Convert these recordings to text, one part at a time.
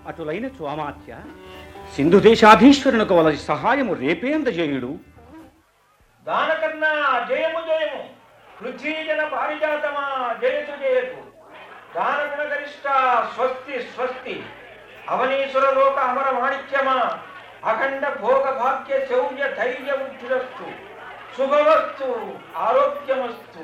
అటులైన చోమాత్య సింధు దేశాధీశ్వరునకు వలసి సహాయము రేపేందజేయుడు దానకన్నా జయము జయము పృథ్వీజన పారిజాతమా జయతు జయతు దానగుణ గరిష్ట స్వస్తి స్వస్తి అవనీసుర లోక అమర మాణిక్యమా అఖండ భోగ భాగ్య శౌర్య ధైర్య బుద్ధిరస్తు శుభవస్తు ఆరోగ్యమస్తు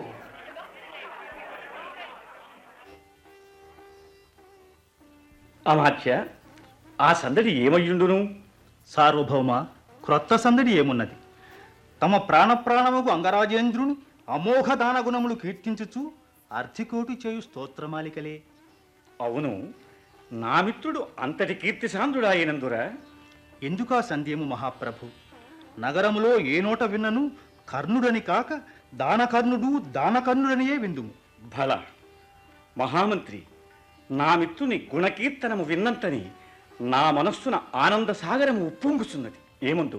అమాత్య ఆ సందడి ఏమయ్యుండును సార్వభౌమ క్రొత్త సందడి ఏమున్నది తమ ప్రాణప్రాణముకు అంగరాజేంద్రుని అమోఘ దానగుణములు కీర్తించుచు అర్థికోటి చేయు స్తోత్రమాలికలే అవును నా మిత్రుడు అంతటి కీర్తిశాంతుడాయినందురా ఎందుకా సందేము మహాప్రభు నగరములో ఏ నోట విన్నను కర్ణుడని కాక దానకర్ణుడు దానకర్ణుడనియే విందుము భల మహామంత్రి నా మిత్రుని గుణకీర్తనము విన్నంతని నా మనస్సున ఆనంద సాగరము ఉప్పొంగుచున్నది ఏమందు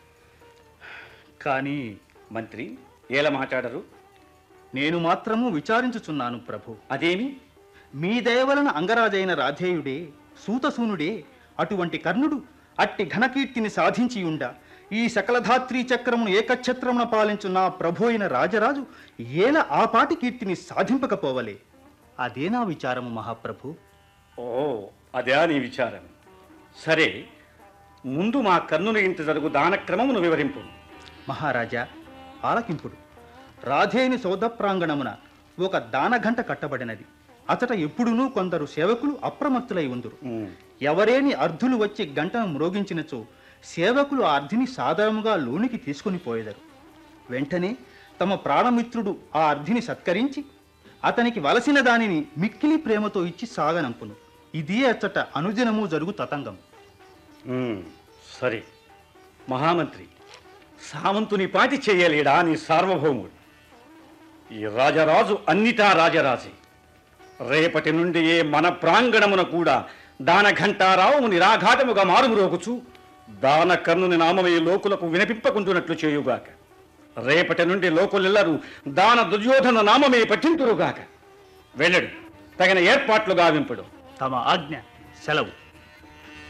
కానీ మంత్రి ఏల మాట్లాడరు నేను మాత్రము విచారించుచున్నాను ప్రభు అదేమి మీ దయవలన అంగరాజైన రాధేయుడే సూతసూనుడే అటువంటి కర్ణుడు అట్టి ఘనకీర్తిని సాధించియుండ ఈ సకలధాత్రీ చక్రమును ఏకఛత్రమున పాలించు నా ప్రభు అయిన రాజరాజు ఏల ఆ పాటి కీర్తిని సాధింపకపోవలే అదే నా విచారము మహాప్రభు ఓ అదే నీ విచారం సరే ముందు మా కర్ణుని ఇంత జరుగు దానక్రమమును వివరింపు మహారాజా ఆలకింపుడు రాధేని సౌద ప్రాంగణమున ఒక దానఘంట కట్టబడినది అతట ఎప్పుడునూ కొందరు సేవకులు అప్రమత్తులై ఉందురు ఉమ్, ఎవరేని అర్ధులు వచ్చి గంటను మ్రోగించినచో సేవకులు ఆ అర్ధిని సాధారణంగా లోనికి తీసుకుని పోయేదరు వెంటనే తమ ప్రాణమిత్రుడు ఆ అర్ధిని సత్కరించి అతనికి వలసిన దానిని మిక్కిలి ప్రేమతో ఇచ్చి సాగనంపును ఇదే అచ్చట అనుదినము జరుగు తతంగం ఉమ్, సరే మహామంత్రి సామంతుని పాటి చేయలేడా నీ సార్వభౌముడు ఈ రాజరాజు అన్నిటా రాజరాజే రేపటి నుండి ఏ మన ప్రాంగణమున కూడా దాన ఘంటారావు నిరాఘాటముగా మారుమురోగుచు దాన కర్ణుని నామమే లోకులకు వినిపింపకుంటున్నట్లు చేయుగాక రేపటి నుండి లోకులెల్లరూ దాన దుర్యోధన నామమే పఠింతురుగాక వెళ్ళడు తగిన ఏర్పాట్లు గావింపుడు తమ ఆజ్ఞ సెలవు